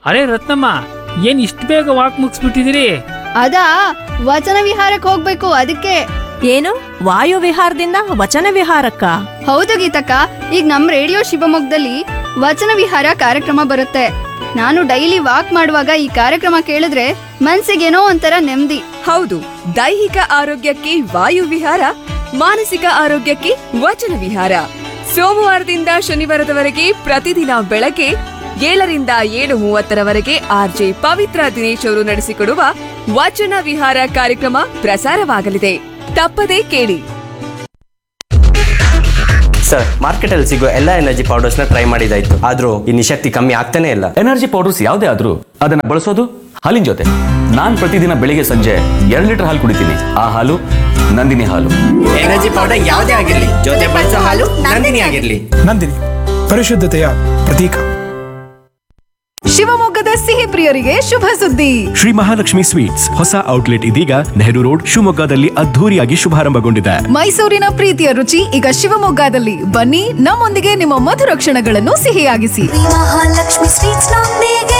ಅರೆ ರತ್ನಮ್ಮ ಏನ್ ಇಷ್ಟು ಬೇಗ ವಾಕ್ ಮುಗಿಸ್ಬಿಟ್ಟಿದ್ದೀರಿ ಅದಾ ವಚನ ವಿಹಾರಕ್ಕೆ ಹೋಗ್ಬೇಕು ಅದಕ್ಕೆ ಏನು ವಾಯು ವಿಹಾರದಿಂದ ವಚನ ವಿಹಾರಕ್ಕ ಹೌದು ಗೀತಕ್ಕ ಈಗ ನಮ್ ರೇಡಿಯೋ ಶಿವಮೊಗ್ಗದಲ್ಲಿ ವಚನ ವಿಹಾರ ಕಾರ್ಯಕ್ರಮ ಬರುತ್ತೆ ನಾನು ಡೈಲಿ ವಾಕ್ ಮಾಡುವಾಗ ಈ ಕಾರ್ಯಕ್ರಮ ಕೇಳಿದ್ರೆ ಮನ್ಸಿಗೇನೋ ಒಂಥರ ನೆಮ್ಮದಿ ಹೌದು ದೈಹಿಕ ಆರೋಗ್ಯಕ್ಕೆ ವಾಯು ವಿಹಾರ ಮಾನಸಿಕ ಆರೋಗ್ಯಕ್ಕೆ ವಚನ ವಿಹಾರ ಸೋಮವಾರದಿಂದ ಶನಿವಾರದವರೆಗೆ ಪ್ರತಿದಿನ ಬೆಳಗ್ಗೆ ಏಳರಿಂದ ಏಳು ಮೂವತ್ತರವರೆಗೆ ಆರ್ಜೆ ಪವಿತ್ರ ದಿನೇಶ್ ಅವರು ನಡೆಸಿಕೊಡುವ ವಚನ ವಿಹಾರ ಕಾರ್ಯಕ್ರಮ ಪ್ರಸಾರವಾಗಲಿದೆ ತಪ್ಪದೇ ಕೇಳಿ ಸರ್ ಮಾರ್ಕೆಟಲ್ಲಿ ಸಿಗೋ ಎಲ್ಲ ಎನರ್ಜಿ ಪೌಡರ್ಸ್ನ ಟ್ರೈ ಮಾಡಿದಾಯ್ತು ಆದ್ರೂ ಈ ನಿಶಕ್ತಿ ಕಮ್ಮಿ ಆಗ್ತಾನೆ ಇಲ್ಲ ಎನರ್ಜಿ ಪೌಡರ್ಸ್ ಯಾವುದೇ ಆದ್ರೂ ಅದನ್ನ ಬಳಸೋದು ಹಾಲಿನ ಜೊತೆ ನಾನ್ ಪ್ರತಿದಿನ ಬೆಳಿಗ್ಗೆ ಸಂಜೆ ಎರಡು ಲೀಟರ್ ಹಾಲು ಕುಡಿತೀನಿ ಆ ಹಾಲು ನಂದಿನಿ ಹಾಲು ಎನರ್ಜಿ ಪೌಡರ್ ಯಾವುದೇ ಆಗಿರ್ಲಿ ಜೊತೆ ಬಳಸೋ ಹಾಲು ನಂದಿನಿ ಆಗಿರ್ಲಿ ನಂದಿನಿ ಪರಿಶುದ್ಧತೆಯ ಪ್ರತೀಕ ಶಿವಮೊಗ್ಗದ ಸಿಹಿ ಪ್ರಿಯರಿಗೆ ಶುಭ ಸುದ್ದಿ ಶ್ರೀ ಮಹಾಲಕ್ಷ್ಮಿ ಸ್ವೀಟ್ಸ್ ಹೊಸ ಔಟ್ಲೆಟ್ ಇದೀಗ ನೆಹರು ರೋಡ್ ಶಿವಮೊಗ್ಗದಲ್ಲಿ ಅದ್ಧೂರಿಯಾಗಿ ಶುಭಾರಂಭಗೊಂಡಿದೆ ಮೈಸೂರಿನ ಪ್ರೀತಿಯ ರುಚಿ ಈಗ ಶಿವಮೊಗ್ಗದಲ್ಲಿ ಬನ್ನಿ ನಮ್ಮೊಂದಿಗೆ ನಿಮ್ಮ ಮಧುರ ಕ್ಷಣಗಳನ್ನು ಸಿಹಿಯಾಗಿಸಿ ಮಹಾಲಕ್ಷ್ಮಿ ಸ್ವೀಟ್ಸ್ ನೊಂದಿಗೆ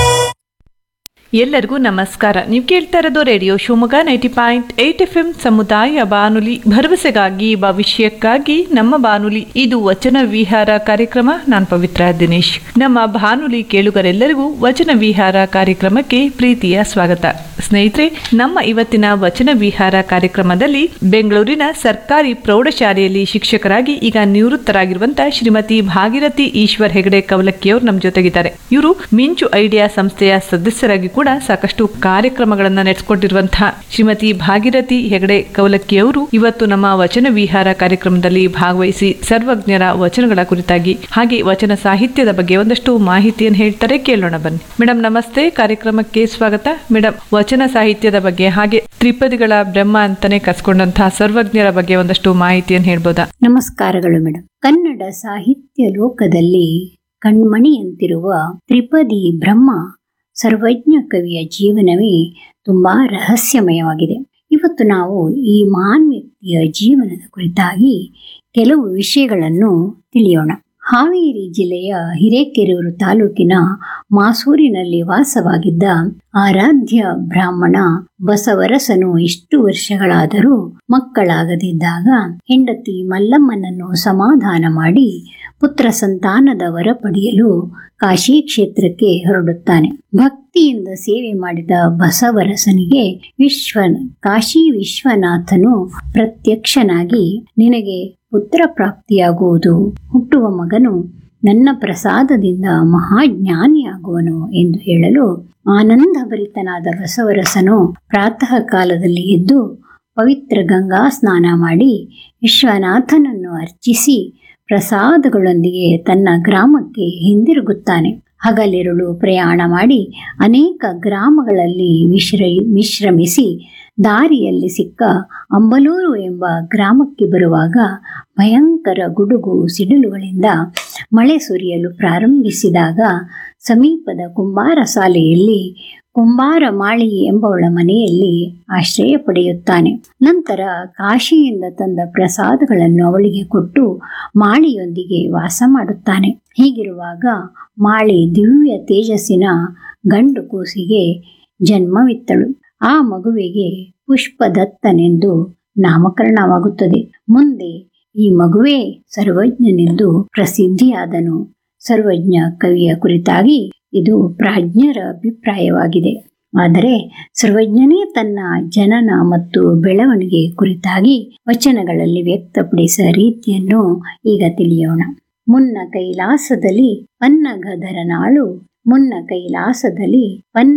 ಎಲ್ಲರಿಗೂ ನಮಸ್ಕಾರ ನೀವು ಕೇಳ್ತಾ ಇರೋದು radio Shivamogga ninety point eight F M ಸಮುದಾಯ ಬಾನುಲಿ ಭರವಸೆಗಾಗಿ ಭವಿಷ್ಯಕ್ಕಾಗಿ ನಮ್ಮ ಬಾನುಲಿ ಇದು ವಚನ ವಿಹಾರ ಕಾರ್ಯಕ್ರಮ ನಾನು ಪವಿತ್ರ ದಿನೇಶ್ ನಮ್ಮ ಬಾನುಲಿ ಕೇಳುಗರೆಲ್ಲರಿಗೂ ವಚನ ವಿಹಾರ ಕಾರ್ಯಕ್ರಮಕ್ಕೆ ಪ್ರೀತಿಯ ಸ್ವಾಗತ ಸ್ನೇಹಿತರೆ ನಮ್ಮ ಇವತ್ತಿನ ವಚನ ವಿಹಾರ ಕಾರ್ಯಕ್ರಮದಲ್ಲಿ ಬೆಂಗಳೂರಿನ ಸರ್ಕಾರಿ ಪ್ರೌಢಶಾಲೆಯಲ್ಲಿ ಶಿಕ್ಷಕರಾಗಿ ಈಗ ನಿವೃತ್ತರಾಗಿರುವಂತಹ ಶ್ರೀಮತಿ ಭಾಗೀರಥಿ ಈಶ್ವರ್ ಹೆಗಡೆ ಕವಲಕ್ಕಿಯವರು ನಮ್ಮ ಜೊತೆಗಿದ್ದಾರೆ ಇವರು ಮಿಂಚು ಐಡಿಯಾ ಸಂಸ್ಥೆಯ ಸದಸ್ಯರಾಗಿ ಕೂಡ ಸಾಕಷ್ಟು ಕಾರ್ಯಕ್ರಮಗಳನ್ನ ನಡೆಸಿಕೊಂಡಿರುವಂತಹ ಶ್ರೀಮತಿ ಭಾಗೀರಥಿ ಹೆಗಡೆ ಕವಲಕ್ಕಿ ಅವರು ಇವತ್ತು ನಮ್ಮ ವಚನ ವಿಹಾರ ಕಾರ್ಯಕ್ರಮದಲ್ಲಿ ಭಾಗವಹಿಸಿ ಸರ್ವಜ್ಞರ ವಚನಗಳ ಕುರಿತಾಗಿ ಹಾಗೆ ವಚನ ಸಾಹಿತ್ಯದ ಬಗ್ಗೆ ಒಂದಷ್ಟು ಮಾಹಿತಿಯನ್ನು ಹೇಳ್ತಾರೆ ಕೇಳೋಣ ಬನ್ನಿ ಮೇಡಮ್ ನಮಸ್ತೆ ಕಾರ್ಯಕ್ರಮಕ್ಕೆ ಸ್ವಾಗತ ಮೇಡಮ್ ವಚನ ಸಾಹಿತ್ಯದ ಬಗ್ಗೆ ಹಾಗೆ ತ್ರಿಪದಿಗಳ ಬ್ರಹ್ಮ ಅಂತಾನೆ ಕಸ್ಕೊಂಡಂತಹ ಸರ್ವಜ್ಞರ ಬಗ್ಗೆ ಒಂದಷ್ಟು ಮಾಹಿತಿಯನ್ನು ಹೇಳ್ಬೋದಾ ನಮಸ್ಕಾರಗಳು ಮೇಡಮ್ ಕನ್ನಡ ಸಾಹಿತ್ಯ ಲೋಕದಲ್ಲಿ ಕಣ್ಮಣಿಯಂತಿರುವ ತ್ರಿಪದಿ ಬ್ರಹ್ಮ ಸರ್ವಜ್ಞ ಕವಿಯ ಜೀವನವೇ ತುಂಬಾ ರಹಸ್ಯಮಯವಾಗಿದೆ ಇವತ್ತು ನಾವು ಈ ಮಹಾನ್ ವ್ಯಕ್ತಿಯ ಜೀವನದ ಕುರಿತಾಗಿ ಕೆಲವು ವಿಷಯಗಳನ್ನು ತಿಳಿಯೋಣ ಹಾವೇರಿ ಜಿಲ್ಲೆಯ ಹಿರೇಕೆರೂರು ತಾಲೂಕಿನ ಮಾಸೂರಿನಲ್ಲಿ ವಾಸವಾಗಿದ್ದ ಆರಾಧ್ಯ ಬ್ರಾಹ್ಮಣ ಬಸವರಸನು ಇಷ್ಟು ವರ್ಷಗಳಾದರೂ ಮಕ್ಕಳಾಗದಿದ್ದಾಗ ಹೆಂಡತಿ ಮಲ್ಲಮ್ಮನನ್ನು ಸಮಾಧಾನ ಮಾಡಿ ಪುತ್ರ ಸಂತಾನದ ವರ ಪಡೆಯಲು ಕಾಶಿ ಕ್ಷೇತ್ರಕ್ಕೆ ಹೊರಡುತ್ತಾನೆ ಭಕ್ತಿಯಿಂದ ಸೇವೆ ಮಾಡಿದ ಬಸವರಸನಿಗೆ ವಿಶ್ವ ಕಾಶಿ ವಿಶ್ವನಾಥನು ಪ್ರತ್ಯಕ್ಷನಾಗಿ ನಿನಗೆ ಪುತ್ರ ಪ್ರಾಪ್ತಿಯಾಗುವುದು ಹುಟ್ಟುವ ಮಗನು ನನ್ನ ಪ್ರಸಾದದಿಂದ ಮಹಾಜ್ಞಾನಿಯಾಗುವನು ಎಂದು ಹೇಳಲು ಆನಂದಭರಿತನಾದ ಬಸವರಸನು ಪ್ರಾತಃ ಕಾಲದಲ್ಲಿ ಎದ್ದು ಪವಿತ್ರ ಗಂಗಾ ಸ್ನಾನ ಮಾಡಿ ವಿಶ್ವನಾಥನನ್ನು ಅರ್ಚಿಸಿ ಪ್ರಸಾದಗಳೊಂದಿಗೆ ತನ್ನ ಗ್ರಾಮಕ್ಕೆ ಹಿಂದಿರುಗುತ್ತಾನೆ ಹಗಲಿರುಳು ಪ್ರಯಾಣ ಮಾಡಿ ಅನೇಕ ಗ್ರಾಮಗಳಲ್ಲಿ ವಿಶ್ರ ವಿಶ್ರಮಿಸಿ ದಾರಿಯಲ್ಲಿ ಸಿಕ್ಕ ಅಂಬಲೂರು ಎಂಬ ಗ್ರಾಮಕ್ಕೆ ಬರುವಾಗ ಭಯಂಕರ ಗುಡುಗು ಸಿಡಿಲುಗಳಿಂದ ಮಳೆ ಸುರಿಯಲು ಪ್ರಾರಂಭಿಸಿದಾಗ ಸಮೀಪದ ಕುಂಬಾರ ಶಾಲೆಯಲ್ಲಿ ಕುಂಬಾರ ಮಾಳಿ ಎಂಬವಳ ಮನೆಯಲ್ಲಿ ಆಶ್ರಯ ಪಡೆಯುತ್ತಾನೆ ನಂತರ ಕಾಶಿಯಿಂದ ತಂದ ಪ್ರಸಾದಗಳನ್ನು ಅವಳಿಗೆ ಕೊಟ್ಟು ಮಾಳಿಯೊಂದಿಗೆ ವಾಸ ಮಾಡುತ್ತಾನೆ ಹೀಗಿರುವಾಗ ಮಾಳಿ ದಿವ್ಯ ತೇಜಸ್ಸಿನ ಗಂಡು ಕೂಸಿಗೆ ಜನ್ಮವಿತ್ತಳು ಆ ಮಗುವಿಗೆ ಪುಷ್ಪದತ್ತನೆಂದು ನಾಮಕರಣವಾಗುತ್ತದೆ ಮುಂದೆ ಈ ಮಗುವೇ ಸರ್ವಜ್ಞನೆಂದು ಪ್ರಸಿದ್ಧಿಯಾದನು ಸರ್ವಜ್ಞ ಕವಿಯ ಕುರಿತಾಗಿ ಇದು ಪ್ರಾಜ್ಞರ ಅಭಿಪ್ರಾಯವಾಗಿದೆ ಆದರೆ ಸರ್ವಜ್ಞನೇ ತನ್ನ ಜನನ ಮತ್ತು ಬೆಳವಣಿಗೆ ಕುರಿತಾಗಿ ವಚನಗಳಲ್ಲಿ ವ್ಯಕ್ತಪಡಿಸಿದ ರೀತಿಯನ್ನು ಈಗ ತಿಳಿಯೋಣ ಮುನ್ನ ಕೈಲಾಸದಲ್ಲಿ ಪನ್ನಗಧರನಾಳು ಮುನ್ನ ಕೈಲಾಸದಲ್ಲಿ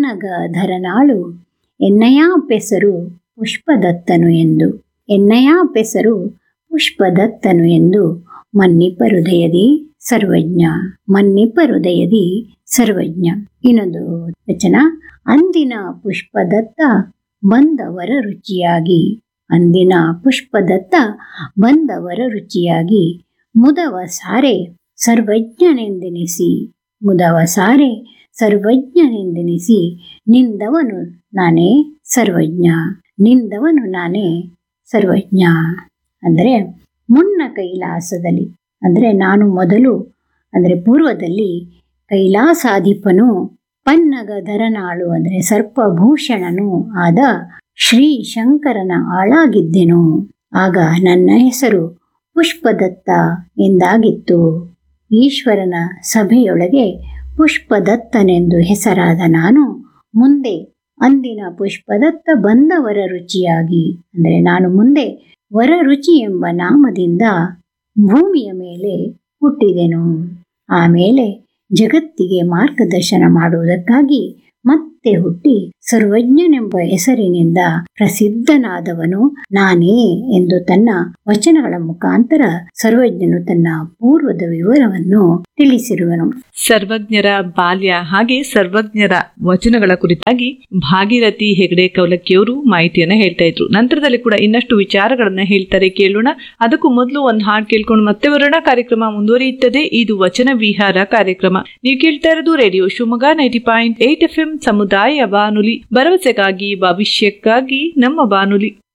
ಪನ್ನಗಧರನಾಳು ಎನ್ನಯ ಪೆಸರು ಪುಷ್ಪದತ್ತನು ಎಂದು ಎನ್ನಯ ಪೆಸರು ಪುಷ್ಪದತ್ತನು ಎಂದು ಮನ್ನಿಪ ಹೃದಯದಿ ಸರ್ವಜ್ಞ ಮನ್ನಿಪ ಹೃದಯದಿ ಸರ್ವಜ್ಞ ಇನ್ನೊಂದು ವಚನ ಅಂದಿನ ಪುಷ್ಪದತ್ತ ಬಂದವರ ರುಚಿಯಾಗಿ ಅಂದಿನ ಪುಷ್ಪದತ್ತ ಬಂದವರ ರುಚಿಯಾಗಿ ಮುದವ ಸಾರೆ ಸರ್ವಜ್ಞನೆಂದೆನಿಸಿ ಮುದವ ಸಾರೆ ಸರ್ವಜ್ಞನೆಂದೆನಿಸಿ ನಿಂದವನು ನಾನೇ ಸರ್ವಜ್ಞ ನಿಂದವನು ನಾನೇ ಸರ್ವಜ್ಞ ಅಂದರೆ ಮುನ್ನ ಕೈಲಾಸದಲ್ಲಿ ಅಂದರೆ ನಾನು ಮೊದಲು ಅಂದರೆ ಪೂರ್ವದಲ್ಲಿ ಕೈಲಾಸಾಧಿಪನು ಪನ್ನಗಧರನಾಳು ಅಂದರೆ ಸರ್ಪಭೂಷಣನು ಆದ ಶ್ರೀ ಶಂಕರನ ಆಳಾಗಿದ್ದೆನು ಆಗ ನನ್ನ ಹೆಸರು ಪುಷ್ಪದತ್ತ ಎಂದಾಗಿತ್ತು ಈಶ್ವರನ ಸಭೆಯೊಳಗೆ ಪುಷ್ಪದತ್ತನೆಂದು ಹೆಸರಾದ ನಾನು ಮುಂದೆ ಅಂದಿನ ಪುಷ್ಪದತ್ತ ಬಂದ ವರ ರುಚಿಯಾಗಿ ಅಂದರೆ ನಾನು ಮುಂದೆ ವರ ರುಚಿ ಎಂಬ ನಾಮದಿಂದ ಭೂಮಿಯ ಮೇಲೆ ಹುಟ್ಟಿದೆನು ಆಮೇಲೆ ಜಗತ್ತಿಗೆ ಮಾರ್ಗದರ್ಶನ ಮಾಡುವುದಕ್ಕಾಗಿ ಮತ್ತೆ ಹುಟ್ಟಿ ಸರ್ವಜ್ಞನೆಂಬ ಹೆಸರಿನಿಂದ ಪ್ರಸಿದ್ಧನಾದವನು ನಾನೇ ಎಂದು ತನ್ನ ವಚನಗಳ ಮುಖಾಂತರ ಸರ್ವಜ್ಞನು ತನ್ನ ಪೂರ್ವದ ವಿವರವನ್ನು ತಿಳಿಸಿರುವನು ಸರ್ವಜ್ಞರ ಬಾಲ್ಯ ಹಾಗೆ ಸರ್ವಜ್ಞರ ವಚನಗಳ ಕುರಿತಾಗಿ ಭಾಗೀರಥಿ ಹೆಗಡೆ ಕೌಲಕ್ಕಿಯವರು ಮಾಹಿತಿಯನ್ನ ಹೇಳ್ತಾ ಇದ್ರು ನಂತರದಲ್ಲಿ ಕೂಡ ಇನ್ನಷ್ಟು ವಿಚಾರಗಳನ್ನ ಹೇಳ್ತಾರೆ ಕೇಳೋಣ ಅದಕ್ಕೂ ಮೊದಲು ಒಂದು ಹಾಡು ಕೇಳ್ಕೊಂಡು ಮತ್ತೆ ಬರೋಣ ಕಾರ್ಯಕ್ರಮ ಮುಂದುವರಿಯುತ್ತದೆ ಇದು ವಚನ ವಿಹಾರ ಕಾರ್ಯಕ್ರಮ ನೀವು ಕೇಳ್ತಾ ಇರೋದು radio Shivamogga ninety point eight F M ಸಮುದಾಯ ಬಾನುಲಿ ಭರವಸೆಗಾಗಿ ಭವಿಷ್ಯಕ್ಕಾಗಿ ನಮ್ಮ ಬಾನುಲಿ